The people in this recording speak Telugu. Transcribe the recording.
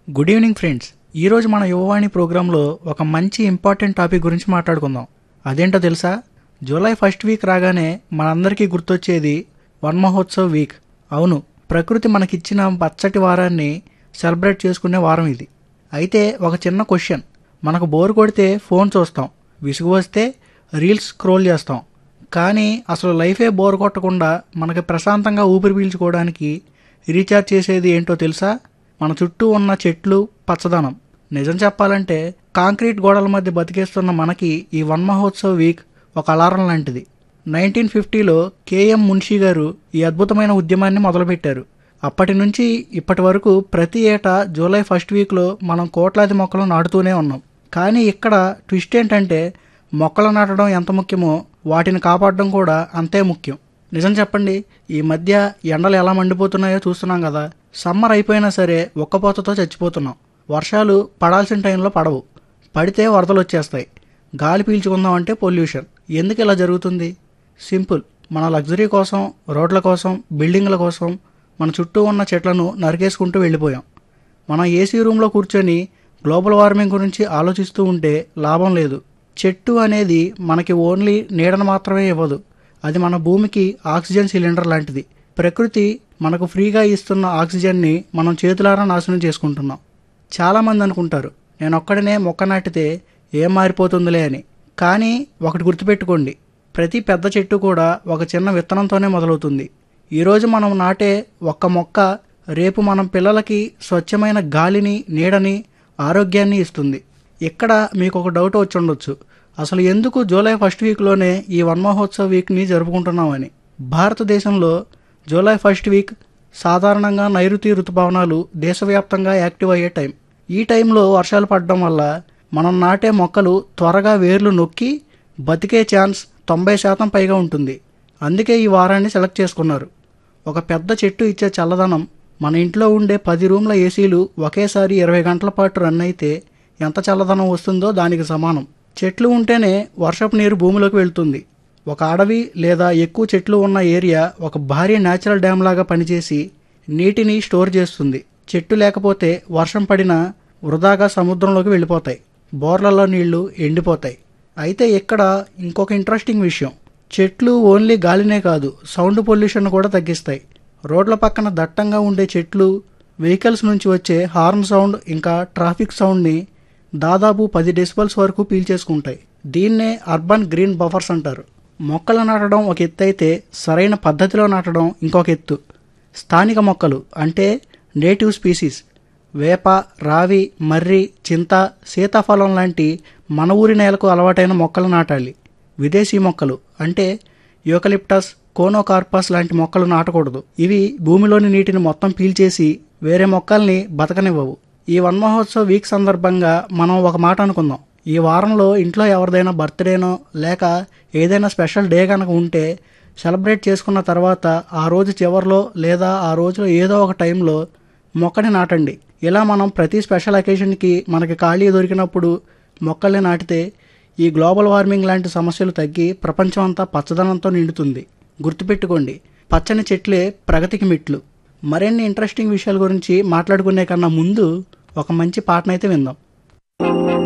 గుడ్ ఈవినింగ్ ఫ్రెండ్స్ ఈరోజు మన యువవాణి ప్రోగ్రాంలో ఒక మంచి ఇంపార్టెంట్ టాపిక్ గురించి మాట్లాడుకుందాం అదేంటో తెలుసా జూలై ఫస్ట్ వీక్ రాగానే మనందరికీ గుర్తొచ్చేది వన్ మహోత్సవ్ వీక్ అవును ప్రకృతి మనకిచ్చిన పచ్చటి వారాన్ని సెలబ్రేట్ చేసుకునే వారం ఇది అయితే ఒక చిన్న క్వశ్చన్ మనకు బోర్ కొడితే ఫోన్ చూస్తాం విసుగు వస్తే రీల్స్ స్క్రోల్ చేస్తాం కానీ అసలు లైఫే బోర్ కొట్టకుండా మనకి ప్రశాంతంగా ఊపిరి పీల్చుకోవడానికి రీఛార్జ్ చేసేది ఏంటో తెలుసా మన చుట్టూ ఉన్న చెట్లు పచ్చదనం నిజం చెప్పాలంటే కాంక్రీట్ గోడల మధ్య బతికేస్తున్న మనకి ఈ వన్ మహోత్సవ్ వీక్ ఒక అలారం లాంటిది నైన్టీన్ ఫిఫ్టీలో కేఎం మున్షి గారు ఈ అద్భుతమైన ఉద్యమాన్ని మొదలుపెట్టారు అప్పటి నుంచి ఇప్పటి వరకు ప్రతి ఏటా జూలై ఫస్ట్ వీక్లో మనం కోట్లాది మొక్కలు నాటుతూనే ఉన్నాం కానీ ఇక్కడ ట్విస్ట్ ఏంటంటే మొక్కలు నాటడం ఎంత ముఖ్యమో వాటిని కాపాడడం కూడా అంతే ముఖ్యం నిజం చెప్పండి ఈ మధ్య ఎండలు ఎలా మండిపోతున్నాయో చూస్తున్నాం కదా సమ్మర్ అయిపోయినా సరే ఒక్కపోతతో చచ్చిపోతున్నాం వర్షాలు పడాల్సిన టైంలో పడవు పడితే వరదలు వచ్చేస్తాయి గాలి పీల్చుకుందాం అంటే పొల్యూషన్ ఎందుకు ఇలా జరుగుతుంది సింపుల్ మన లగ్జరీ కోసం రోడ్ల కోసం బిల్డింగ్ల కోసం మన చుట్టూ ఉన్న చెట్లను నరికేసుకుంటూ వెళ్ళిపోయాం మనం ఏసీ రూమ్లో కూర్చొని గ్లోబల్ వార్మింగ్ గురించి ఆలోచిస్తూ ఉంటే లాభం లేదు చెట్టు అనేది మనకి ఓన్లీ నీడను మాత్రమే ఇవ్వదు అది మన భూమికి ఆక్సిజన్ సిలిండర్ లాంటిది ప్రకృతి మనకు ఫ్రీగా ఇస్తున్న ఆక్సిజన్ని మనం చేతులారా నాశనం చేసుకుంటున్నాం చాలామంది అనుకుంటారు నేను ఒక్కడనే మొక్క నాటితే ఏం మారిపోతుందిలే అని కానీ ఒకటి గుర్తుపెట్టుకోండి ప్రతి పెద్ద చెట్టు కూడా ఒక చిన్న విత్తనంతోనే మొదలవుతుంది ఈరోజు మనం నాటే ఒక్క మొక్క రేపు మనం పిల్లలకి స్వచ్ఛమైన గాలిని నీడని ఆరోగ్యాన్ని ఇస్తుంది ఇక్కడ మీకు ఒక డౌట్ వచ్చి ఉండొచ్చు అసలు ఎందుకు జూలై ఫస్ట్ వీక్లోనే ఈ వన్ మహోత్సవ్ వీక్ని జరుపుకుంటున్నామని భారతదేశంలో జూలై ఫస్ట్ వీక్ సాధారణంగా నైరుతి ఋతుపవనాలు దేశవ్యాప్తంగా యాక్టివ్ అయ్యే టైం ఈ టైంలో వర్షాలు పడడం వల్ల మనం నాటే మొక్కలు త్వరగా వేర్లు నొక్కి బతికే ఛాన్స్ తొంభై శాతం పైగా ఉంటుంది అందుకే ఈ వారాన్ని సెలెక్ట్ చేసుకున్నారు ఒక పెద్ద చెట్టు ఇచ్చే చల్లదనం మన ఇంట్లో ఉండే పది రూమ్ల ఏసీలు ఒకేసారి ఇరవై గంటల పాటు రన్ అయితే ఎంత చల్లదనం వస్తుందో దానికి సమానం చెట్లు ఉంటేనే వర్షపు నీరు భూమిలోకి వెళ్తుంది ఒక అడవి లేదా ఎక్కువ చెట్లు ఉన్న ఏరియా ఒక భారీ న్యాచురల్ డ్యామ్ లాగా పనిచేసి నీటిని స్టోర్ చేస్తుంది చెట్టు లేకపోతే వర్షం పడినా వృధాగా సముద్రంలోకి వెళ్ళిపోతాయి బోర్లలో నీళ్లు ఎండిపోతాయి అయితే ఇక్కడ ఇంకొక ఇంట్రెస్టింగ్ విషయం చెట్లు ఓన్లీ గాలినే కాదు సౌండ్ పొల్యూషన్ కూడా తగ్గిస్తాయి రోడ్ల పక్కన దట్టంగా ఉండే చెట్లు వెహికల్స్ నుంచి వచ్చే హార్న్ సౌండ్ ఇంకా ట్రాఫిక్ సౌండ్ని దాదాపు పది డెసిబల్స్ వరకు పీల్చేసుకుంటాయి దీన్నే అర్బన్ గ్రీన్ బఫర్స్ అంటారు మొక్కలు నాటడం ఒక ఎత్తు అయితే సరైన పద్ధతిలో నాటడం ఇంకొక ఎత్తు స్థానిక మొక్కలు అంటే నేటివ్ స్పీసీస్ వేప రావి మర్రి చింత సీతాఫలం లాంటి మన ఊరి నేలకు అలవాటైన మొక్కలు నాటాలి విదేశీ మొక్కలు అంటే యూకలిప్టస్ కోనోకార్పస్ లాంటి మొక్కలు నాటకూడదు ఇవి భూమిలోని నీటిని మొత్తం పీల్చేసి వేరే మొక్కల్ని బతకనివ్వవు ఈ వన్ మహోత్సవ్ వీక్ సందర్భంగా మనం ఒక మాట అనుకుందాం ఈ వారంలో ఇంట్లో ఎవరిదైనా బర్త్డేనో లేక ఏదైనా స్పెషల్ డే కనుక ఉంటే సెలబ్రేట్ చేసుకున్న తర్వాత ఆ రోజు చివరిలో లేదా ఆ రోజులో ఏదో ఒక టైంలో మొక్కని నాటండి ఇలా మనం ప్రతి స్పెషల్ అకేషన్కి మనకి ఖాళీ దొరికినప్పుడు మొక్కల్ని నాటితే ఈ గ్లోబల్ వార్మింగ్ లాంటి సమస్యలు తగ్గి ప్రపంచం అంతా పచ్చదనంతో నిండుతుంది గుర్తుపెట్టుకోండి పచ్చని చెట్లే ప్రగతికి మెట్లు మరిన్ని ఇంట్రెస్టింగ్ విషయాల గురించి మాట్లాడుకునే కన్నా ముందు ఒక మంచి పాటనైతే విందాం